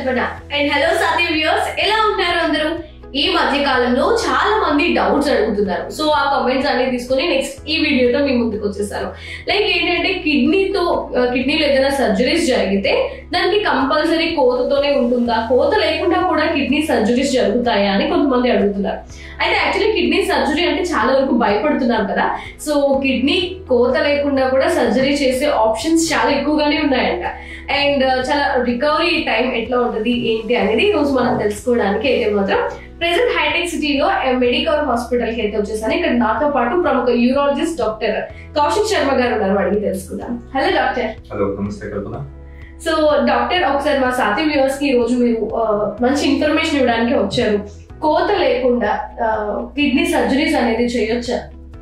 Kalpana and hello సాథి viewers ఎలా ఉన్నారు అందరూ ఈ మధ్య కాలంలో చాలా మంది డౌట్స్ అడుగుతున్నారు సో ఆ కామెంట్స్ అన్ని తీసుకొని నెక్స్ట్ ఈ వీడియోతో మీ ముందుకు వచ్చేసాను లైక్ ఏంటంటే కిడ్నీతో కిడ్నీలో ఏదైనా సర్జరీస్ జరిగితే దానికి కంపల్సరీ కోతతోనే ఉంటుందా కోత లేకుండా కూడా కిడ్నీ సర్జరీస్ జరుగుతాయా అని కొంతమంది అడుగుతున్నారు అయితే యాక్చువల్లీ కిడ్నీ సర్జరీ అంటే చాలా వరకు భయపడుతున్నారు కదా సో కిడ్నీ కోత లేకుండా కూడా సర్జరీ చేసే ఆప్షన్స్ చాలా ఎక్కువగానే ఉన్నాయంట అండ్ చాలా రికవరీ టైం ఎట్లా ఉంటుంది ఏంటి అనేది ఈ రోజు మనం తెలుసుకోవడానికి అయితే మాత్రం present hitech city medical hospital కి అయితే వచ్చేసాను ఇక్కడ నాతో పాటు ప్రముఖ యూరాలజిస్ట్ డాక్టర్ కౌశిక్ శర్మ గారు ఉన్నారు అడిగి తెలుసుకుందాం హలో డాక్టర్ హలో నమస్తే కల్పన సో డాక్టర్ ఒకసారి మా సాతి వ్యూవర్స్ కి ఈ రోజు మీరు ఆ, మంచి ఇన్ఫర్మేషన్ ఇవ్వడానికి వచ్చారు కోత లేకుండా కిడ్నీ సర్జరీస్ అనేది చేయొచ్చా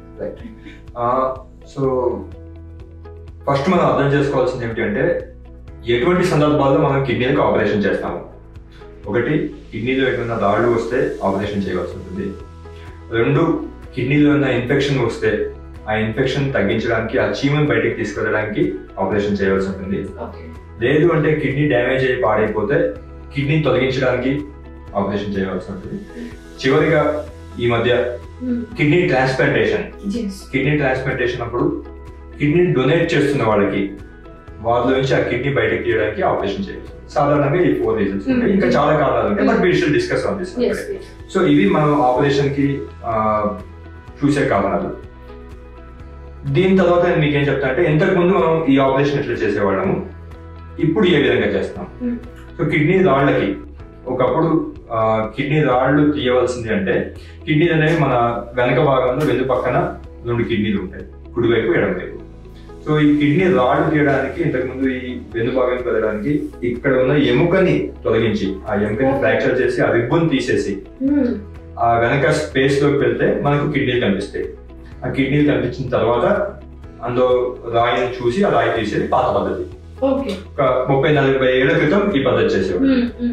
సో ఫస్ట్ మనం అర్థం చేసుకోవాల్సింది ఏమిటి అంటే ఎటువంటి సందర్భాల్లో మనం కిడ్నీలకు ఆపరేషన్ చేస్తాము ఒకటి కిడ్నీలో ఏమైనా రాళ్ళు వస్తే ఆపరేషన్ చేయవలసి ఉంటుంది రెండు కిడ్నీలో ఏమైనా ఇన్ఫెక్షన్ వస్తే ఆ ఇన్ఫెక్షన్ తగ్గించడానికి ఆ చీమను బయటికి తీసుకెళ్ళడానికి ఆపరేషన్ చేయవలసి ఉంటుంది ఓకే లేదు అంటే కిడ్నీ డ్యామేజ్ అయ్యి పాడైపోతే కిడ్నీ తొలగించడానికి ఆపరేషన్ చేయవలసి ఉంటుంది చివరిగా ఈ మధ్య కిడ్నీ ట్రాన్స్ప్లాంటేషన్ కిడ్నీ ట్రాన్స్ప్లాంటేషన్ అప్పుడు కిడ్నీ డొనేట్ చేస్తున్న వాళ్ళకి వాళ్ళ నుంచి ఆ కిడ్నీ బయటకు తీయడానికి ఆపరేషన్ చేయవచ్చు సాధారణంగా ఈ ఫోర్ రీజన్స్ ఉంటాయి ఇంకా చాలా కారణాలు ఉంటాయి but we should discuss on this so ఇవి మనం ఆపరేషన్ కి ఆ, చూసే కారణాలు దీని తర్వాత నేను మీకు ఏం చెప్తా అంటే ఇంతకు ముందు మనం ఈ ఆపరేషన్ ఎట్లా చేసేవాళ్ళము ఇప్పుడు ఏ విధంగా చేస్తాం Hmm. సో కిడ్నీ రాళ్ళకి ఒకప్పుడు ఆ, కిడ్నీ రాళ్ళు తీయవలసింది అంటే కిడ్నీ అనేవి మన వెనక భాగంలో వెన్ను పక్కన రెండు కిడ్నీలు ఉంటాయి కుడివైపు ఎడమవైపు సో ఈ కిడ్నీ రాళ్ళు తీయడానికి ఇంతకు ముందు ఈ వెన్ను భాగానికి వెళ్ళడానికి ఇక్కడ ఉన్న ఎముకని తొలగించి ఆ ఎముకని ఫ్రాక్చర్ చేసి ఆ రిబ్బన్ తీసేసి ఆ వెనక స్పేస్ లోకి వెళ్తే మనకు కిడ్నీలు కనిపిస్తాయి ఆ కిడ్నీలు కనిపించిన తర్వాత అందులో రాయిని చూసి ఆ రాయి తీసేది పాత పద్ధతి ఓకే ఒక ముప్పై నలభై ఏళ్ల క్రితం ఈ పద్ధతి చేసేవాడు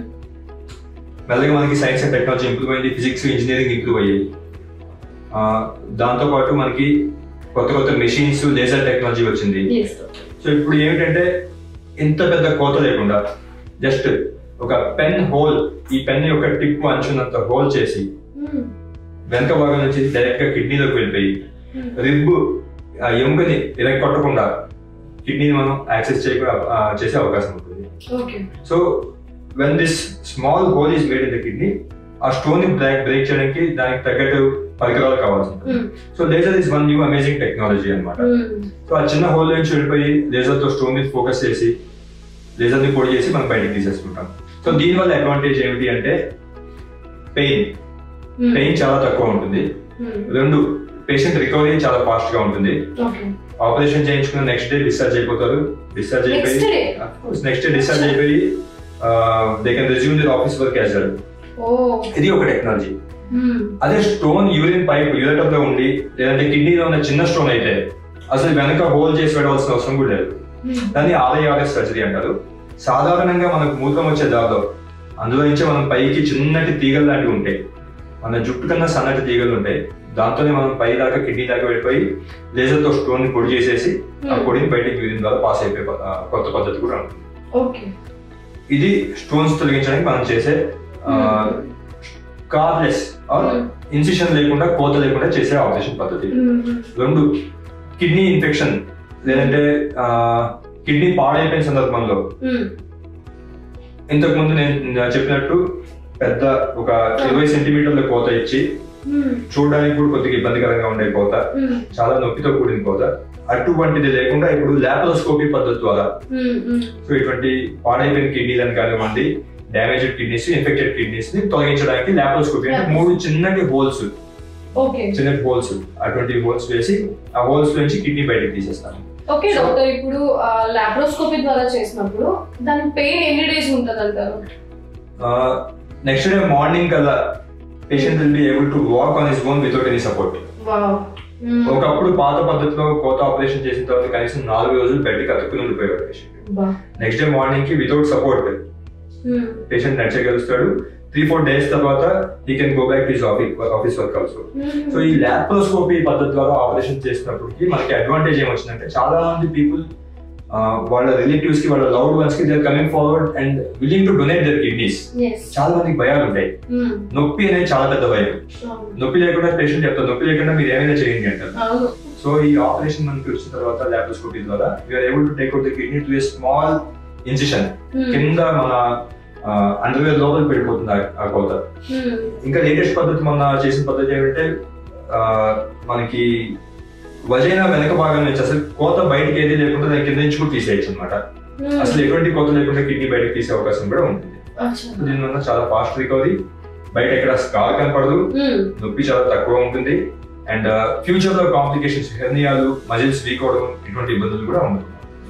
మెల్లగా మనకి సైన్స్ అండ్ టెక్నాలజీ ఇంప్రూవ్ అయింది ఫిజిక్స్ ఇంజనీరింగ్ ఇంప్రూవ్ అయ్యాయి ఆ, దాంతో పాటు మనకి కొత్త కొత్త మెషిన్స్ లేజర్ టెక్నాలజీ వచ్చింది సో ఇప్పుడు ఏమిటంటే ఇంత పెద్ద కోత లేకుండా జస్ట్ ఒక పెన్ హోల్ ఈ పెన్ యొక్క టిప్ అంచున్నంత హోల్ చేసి వెనక భాగం నుంచి డైరెక్ట్ గా కిడ్నీలోకి వెళ్ళిపోయి రిబ్ ఆ ఎముకని కొట్టకుండా కిడ్నీని మనం యాక్సెస్ చేయకుండా ఆ, చేసే అవకాశం ఉంటుంది okay so when this small hole is made in the kidney ఆ స్టోన్ ని బ్రేక్ బ్రేక్ చేయడానికి దానికి తగ్గట్టు పరికరాలు కావాల్సి ఉంటుంది so laser is one new amazing technology అన్నమాట సో ఆ చిన్న హోల్ నుంచి వెళ్ళిపోయి లేజర్ తో స్టోన్ మీద ఫోకస్ చేసి లేజర్ ని పొడి చేసి మనం బయటకు తీసేసుకుంటాం సో దీని వల్ల అడ్వాంటేజ్ ఏమిటి అంటే పెయిన్ పెయిన్ చాలా తక్కువ ఉంటుంది రెండు పేషెంట్ రికవరీ చాలా ఫాస్ట్ గా ఉంటుంది ఓకే ఆపరేషన్ చేయించుకున్న నెక్స్ట్ డే డిశ్చార్జ్ అయిపోతారు డిశ్చార్జ్ అయిపోయి Next day? Next day discharge అయిపోయి they can resume the office work as well ఓ ఇది ఒక టెక్నాలజీ అదే స్టోన్ యూరిన్ పైప్ యూరేటర్ లో ఉండి లేదంటే కిడ్నీలో ఉన్న చిన్న స్టోన్ అయితే అసలు వెనక హోల్ చేసి పెట్టవలసిన అవసరం కూడా లేదు దాన్ని ఆర్ఐఆర్ఎస్ సర్జరీ అంటారు సాధారణంగా మనకు మూత్రం వచ్చే దారిలో అందులో నుంచి మనం పైకి చిన్నటి తీగలు లాంటివి ఉంటాయి మన జుట్టు కన్నా సన్నటి తీగలు ఉంటాయి దాంతోనే మనం పై దాకా కిడ్నీ దాకా వెళ్ళిపోయి లేజర్ తో స్టోన్ ని పొడి చేసేసి ఆ పొడిని బయటకి యూరిన్ ద్వారా పాస్ అయిపోయే ప- ఆ, కొత్త పద్ధతి కూడా ఉంటుంది ఓకే ఇది స్టోన్స్ తొలగించడానికి మనం చేసే కార్లెస్ ఆర్ Hmm. ఇన్సిషన్ లేకుండా కోత లేకుండా చేసే ఆపరేషన్ పద్ధతి రెండు కిడ్నీ ఇన్ఫెక్షన్ లేదంటే కిడ్నీ పాడైపోయిన సందర్భంలో ఇంతకు ముందు నేను చెప్పినట్టు పెద్ద ఒక ఇరవై సెంటీమీటర్ల కోత ఇచ్చి చూడడానికి కూడా కొద్దిగా ఇబ్బందికరంగా ఉండే కోత చాలా నొప్పితో కూడిన కోత అటువంటిది లేకుండా ఇప్పుడు లాప్రోస్కోపీ పద్ధతి ద్వారా సో ఇటువంటి పాడైపోయిన కిడ్నీలను కానివ్వండి డ్యామేజ్డ్ కిడ్నీస్ ఇన్ఫెక్టెడ్ కిడ్నీస్ ని తొలగించడానికి లాప్రోస్కోపీ అంటే మూడు చిన్నటి హోల్స్ ఓకే చిన్నటి హోల్స్ అటువంటి హోల్స్ వేసి ఆ హోల్స్ నుంచి కిడ్నీ బయటకు తీసేస్తాను ఓకే డాక్టర్ ఇప్పుడు లాప్రోస్కోపీ ద్వారా చేసినప్పుడు దాని పెయిన్ ఎన్ని డేస్ ఉంటుంది అంటారు నెక్స్ట్ డే మార్నింగ్ కల్లా patient will be able to walk on his own without any support wow ఒకప్పుడు పాత పద్ధతిలో కోత ఆపరేషన్ చేసిన తర్వాత కనీసం నాలుగు రోజులు బయటకి అతుక్కుని ఉండిపోయాడు పేషెంట్ నెక్స్ట్ డే మార్నింగ్ కి వితౌట్ సపోర్ట్ పేషెంట్ నడిచగలుస్తాడు త్రీ ఫోర్ డేస్ తర్వాత he can go back his office office work also so ఈ లాప్రోస్కోపీ పద్ధతి ద్వారా ఆపరేషన్ చేసినప్పటికి మనకి అడ్వాంటేజ్ ఏమొచ్చిందంటే చాలా మంది పీపుల్ వాళ్ళ రిలేటివ్స్ కి వాళ్ళ లవ్డ్ వన్స్ కి they coming forward and willing to donate their kidneys yes చాలా మందికి భయాలు ఉంటాయి నొప్పి అనేది చాలా పెద్ద భయం నొప్పి లేకుండా పేషెంట్ చెప్తారు నొప్పి లేకుండా మీరు ఏమైనా చేయండి అంటారు అవును సో ఈ ఆపరేషన్ మనకి వచ్చిన తర్వాత లాప్రోస్కోపీ ద్వారా we are able to take out the kidney to a small incision కింద మన అండర్వేర్ లోపలికి వెళ్ళిపోతుంది ఆ- ఆ కోత ఇంకా లేటెస్ట్ పద్ధతి మన చేసిన పద్ధతి ఏమంటే ఆ, మనకి వజైనా వెనక భాగం నుంచి అసలు కోత బయటికి ఏది లేకుండా దాని కింద నుంచి కూడా తీసేయచ్చు అనమాట అసలు ఎటువంటి కోత లేకుండా కిడ్నీ బయటకు తీసే అవకాశం కూడా ఉంటుంది సో దీనివల్ల చాలా ఫాస్ట్ రికవరీ బయట ఎక్కడ స్కార్ కనపడదు నొప్పి చాలా తక్కువ ఉంటుంది అండ్ ఫ్యూచర్ లో కాంప్లికేషన్స్ హెర్నియాలు మజిల్స్ వీక్ అవడం ఇటువంటి ఇబ్బందులు కూడా ఉండదు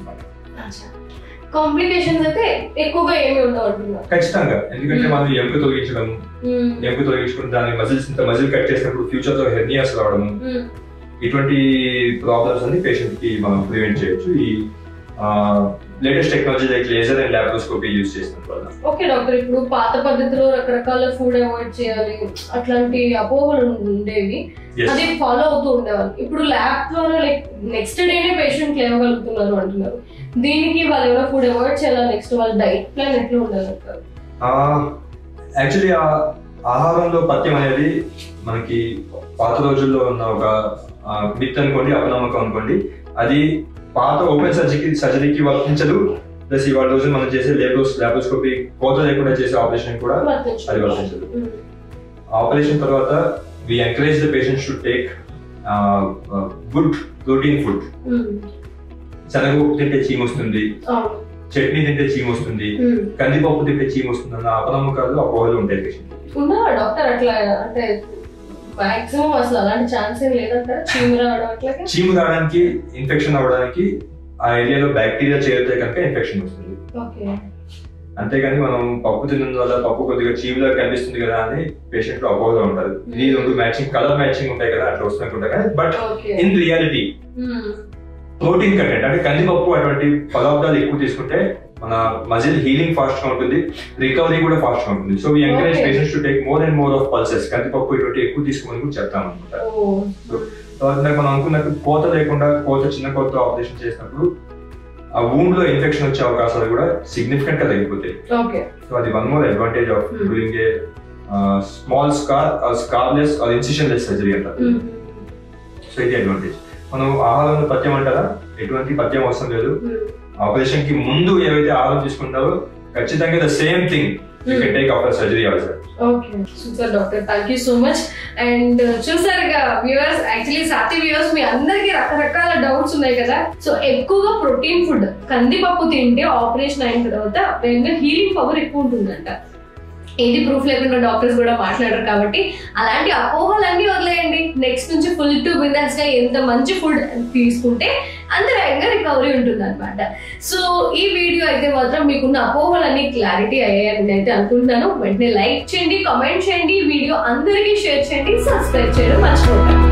కాంప్లికేషన్స్ అయితే ఎక్కువగా ఏమి ఉండవు అంటున్నారు ఖచ్చితంగా ఎందుకంటే Hmm. మనం ఎముక తొలగించడం ఎముక తొలగించుకుని దాని మజిల్స్ ఇంత మజిల్ కట్ చేసినప్పుడు ఫ్యూచర్ లో హెర్నియాస్ రావడం ఇటువంటి ప్రాబ్లమ్స్ అన్ని పేషెంట్ కి మనం ప్రివెంట్ చేయొచ్చు ఈ latest technology like laser and laparoscopy use చేసిన వల్ల ఓకే డాక్టర్ ఇప్పుడు పాత పద్ధతిలో రకరకాల ఫుడ్ అవాయిడ్ చేయాలి అట్లాంటి అపోహలు ఉండేవి Yes. అది ఫాలో అవుతూ ఉండేవాళ్ళు ఇప్పుడు ల్యాబ్ ద్వారా లైక్ నెక్స్ట్ డేనే పేషెంట్ లేవగలుగుతున్నారు అంటున్నారు దీనికి వాళ్ళు ఏమైనా ఫుడ్ అవాయిడ్ చేయాలా నెక్స్ట్ వాళ్ళ డైట్ ప్లాన్ ఎట్లా ఉండాలంటారు యాక్చువల్లీ ఆ ఆహారంలో పథ్యం అనేది మనకి పాత రోజుల్లో ఉన్న ఒక మిత్ అనుకోండి అపనమ్మకం అనుకోండి అది పాత ఓపెన్ సర్జరీకి సర్జరీకి వర్తించదు ప్లస్ ఇవాళ రోజు మనం చేసే లేబోస్ లాప్రోస్కోపీ కోత లేకుండా చేసే ఆపరేషన్ కూడా అది వర్తించదు ఆపరేషన్ తర్వాత we encourage the patients to take good protein food శనగపప్పు తింటే చీమ్ వస్తుంది అవును చట్నీ తింటే చీమ్ వస్తుంది కందిపప్పు తింటే చీమ్ వస్తుంది అన్న అపనమ్మకాలు అపోహలు ఉంటాయి పేషెంట్ ఉన్నారా డాక్టర్ అట్లా అంటే మాక్సిమం అసలు అలాంటి ఛాన్స్ ఏం లేదంటారా చీము రావడం అట్లాగే చీము రావడానికి ఇన్ఫెక్షన్ అవ్వడానికి ఆ ఏరియాలో బ్యాక్టీరియా చేరితే కనుక ఇన్ఫెక్షన్ వస్తుంది ఓకే అంతేగాని మనం పప్పు తిన్నందు వల్ల పప్పు కొద్దిగా చీములా కనిపిస్తుంది కదా అని పేషెంట్ లో అపోహలో ఉంటారు ఇది రెండు మ్యాచింగ్ కలర్ మ్యాచింగ్ ఉంటాయి కదా అట్లా వస్తున్నట్టు కానీ but okay in reality protein content అంటే కందిపప్పు అటువంటి పదార్థాలు ఎక్కువ తీసుకుంటే మన మజిల్ హీలింగ్ ఫాస్ట్ గా ఉంటుంది రికవరీ కూడా ఫాస్ట్ గా ఉంటుంది so we encourage Okay. Patients to take more and more of pulses కందిపప్పు ఇటువంటి ఎక్కువ తీసుకోమని కూడా చెప్తాం అనమాట తర్వాత ఇందాక మనం అనుకున్నట్టు కోత లేకుండా కోత చిన్న కోత ఆపరేషన్ చేసినప్పుడు ఆ వూండ్ లో ఇన్ఫెక్షన్ వచ్చే అవకాశాలు కూడా సిగ్నిఫికెంట్ గా తగ్గిపోతాయి ఓకే సో అది one more advantage of Hmm. Doing a small scar scarless or incision less surgery అంటారు సో ఇది అడ్వాంటేజ్ మనం ఆహారంలో పథ్యం అంటారా ఎటువంటి పథ్యం అవసరం లేదు ఆపరేషన్ కి ముందు ఏవైతే ఆహారం తీసుకుంటారో ఖచ్చితంగా the same thing you can take after surgery also okay super doctor thank you so much and చూసారుగా వ్యూవర్స్ యాక్చువల్లీ సాతి వ్యూవర్స్ మీ అందరికి రకరకాల డౌట్స్ ఉన్నాయి కదా సో ఎక్కువగా ప్రోటీన్ ఫుడ్ కందిపప్పు తింటే ఆపరేషన్ అయిన తర్వాత వేగంగా హీలింగ్ పవర్ ఎక్కువ ఉంటుందంట ఏది ప్రూఫ్ లేకుండా డాక్టర్స్ కూడా మాట్లాడరు కాబట్టి అలాంటి అపోహలన్నీ వదిలేయండి నెక్స్ట్ నుంచి ఫుల్ టు బిందాస్ గా ఎంత మంచి ఫుడ్ తీసుకుంటే అంత వేగంగా రికవరీ ఉంటుంది అనమాట సో ఈ వీడియో అయితే మాత్రం మీకున్న అపోహలన్నీ క్లారిటీ అయ్యాయని అయితే అనుకుంటున్నాను వెంటనే లైక్ చేయండి కామెంట్ చేయండి ఈ వీడియో అందరికీ షేర్ చేయండి సబ్స్క్రైబ్ చేయడం మర్చిపోకండి